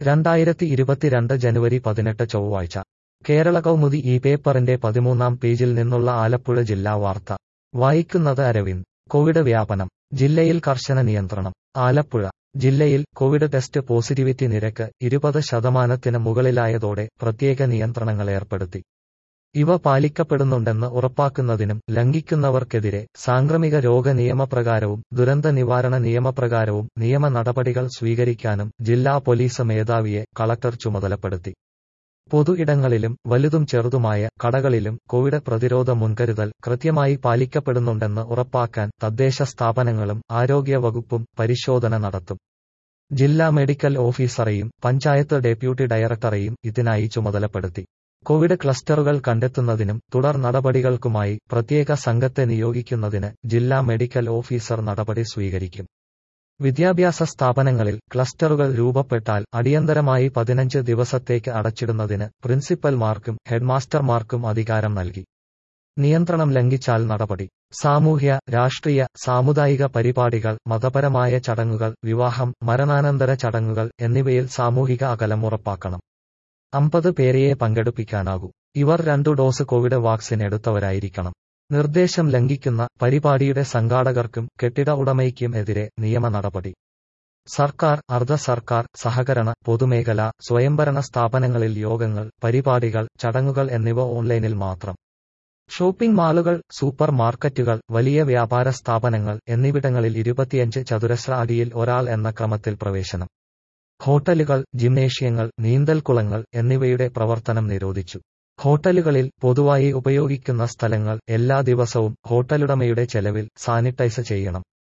രണ്ടായിരത്തി ഇരുപത്തിരണ്ട് ജനുവരി പതിനെട്ട് ചൊവ്വാഴ്ച കേരള കൗമുദി ഈ പേപ്പറിന്റെ പതിമൂന്നാം പേജിൽ നിന്നുള്ള ആലപ്പുഴ ജില്ലാ വാർത്ത വായിക്കുന്നത് അരവിന്ദ് കോവിഡ് വ്യാപനം ജില്ലയിൽ കർശന നിയന്ത്രണം ആലപ്പുഴ ജില്ലയിൽ കോവിഡ് ടെസ്റ്റ് പോസിറ്റിവിറ്റി നിരക്ക് ഇരുപത് ശതമാനത്തിന് മുകളിലായതോടെ പ്രത്യേക നിയന്ത്രണങ്ങൾ ഏർപ്പെടുത്തി ഇവ പാലിക്കപ്പെടുന്നുണ്ടെന്ന് ഉറപ്പാക്കുന്നതിനും ലംഘിക്കുന്നവർക്കെതിരെ സാംക്രമിക രോഗ നിയമപ്രകാരവും ദുരന്ത നിവാരണ നിയമപ്രകാരവും നിയമ നടപടികൾ സ്വീകരിക്കാനും ജില്ലാ പോലീസ് മേധാവിയെ കളക്ടർ ചുമതലപ്പെടുത്തി പൊതു ഇടങ്ങളിലും വലുതും ചെറുതുമായ കടകളിലും കോവിഡ് പ്രതിരോധ മുൻകരുതൽ കൃത്യമായി പാലിക്കപ്പെടുന്നുണ്ടെന്ന് ഉറപ്പാക്കാൻ തദ്ദേശ സ്ഥാപനങ്ങളും ആരോഗ്യവകുപ്പും പരിശോധന നടത്തും ജില്ലാ മെഡിക്കൽ ഓഫീസറെയും പഞ്ചായത്ത് ഡെപ്യൂട്ടി ഡയറക്ടറെയും ഇതിനായി ചുമതലപ്പെടുത്തി കോവിഡ് ക്ലസ്റ്ററുകൾ കണ്ടെത്തുന്നതിനും തുടർ നടപടികൾക്കുമായി പ്രത്യേക സംഘത്തെ നിയോഗിക്കുന്നതിന് ജില്ലാ മെഡിക്കൽ ഓഫീസർ നടപടി സ്വീകരിക്കും വിദ്യാഭ്യാസ സ്ഥാപനങ്ങളിൽ ക്ലസ്റ്ററുകൾ രൂപപ്പെട്ടാൽ അടിയന്തരമായി പതിനഞ്ച് ദിവസത്തേക്ക് അടച്ചിടുന്നതിന് പ്രിൻസിപ്പൽമാർക്കും ഹെഡ്മാസ്റ്റർമാർക്കും അധികാരം നൽകി നിയന്ത്രണം ലംഘിച്ചാൽ നടപടി സാമൂഹ്യ രാഷ്ട്രീയ സാമുദായിക പരിപാടികൾ മതപരമായ ചടങ്ങുകൾ വിവാഹം മരണാനന്തര ചടങ്ങുകൾ എന്നിവയിൽ സാമൂഹിക അകലം ഉറപ്പാക്കണം അമ്പത് പേരെയെ പങ്കെടുപ്പിക്കാനാകൂ ഇവർ രണ്ടു ഡോസ് കോവിഡ് വാക്സിൻ എടുത്തവരായിരിക്കണം നിർദ്ദേശം ലംഘിക്കുന്ന പരിപാടിയുടെ സംഘാടകർക്കും കെട്ടിട ഉടമയ്ക്കും എതിരെ നിയമ നടപടി സർക്കാർ അർദ്ധ സർക്കാർ സഹകരണ പൊതുമേഖല സ്വയംഭരണ സ്ഥാപനങ്ങളിൽ യോഗങ്ങൾ പരിപാടികൾ ചടങ്ങുകൾ എന്നിവ ഓൺലൈനിൽ മാത്രം ഷോപ്പിംഗ് മാളുകൾ സൂപ്പർ മാർക്കറ്റുകൾ വലിയ വ്യാപാര സ്ഥാപനങ്ങൾ എന്നിവിടങ്ങളിൽ ഇരുപത്തിയഞ്ച് ചതുരശ്ര അടിയിൽ ഒരാൾ എന്ന ക്രമത്തിൽ പ്രവേശനം ഹോട്ടലുകൾ ജിംനേഷ്യങ്ങൾ നീന്തൽക്കുളങ്ങൾ എന്നിവയുടെ പ്രവർത്തനം നിരോധിച്ചു ഹോട്ടലുകളിൽ പൊതുവായി ഉപയോഗിക്കുന്ന സ്ഥലങ്ങൾ എല്ലാ ദിവസവും ഹോട്ടലുടമയുടെ ചെലവിൽ സാനിറ്റൈസ് ചെയ്യണം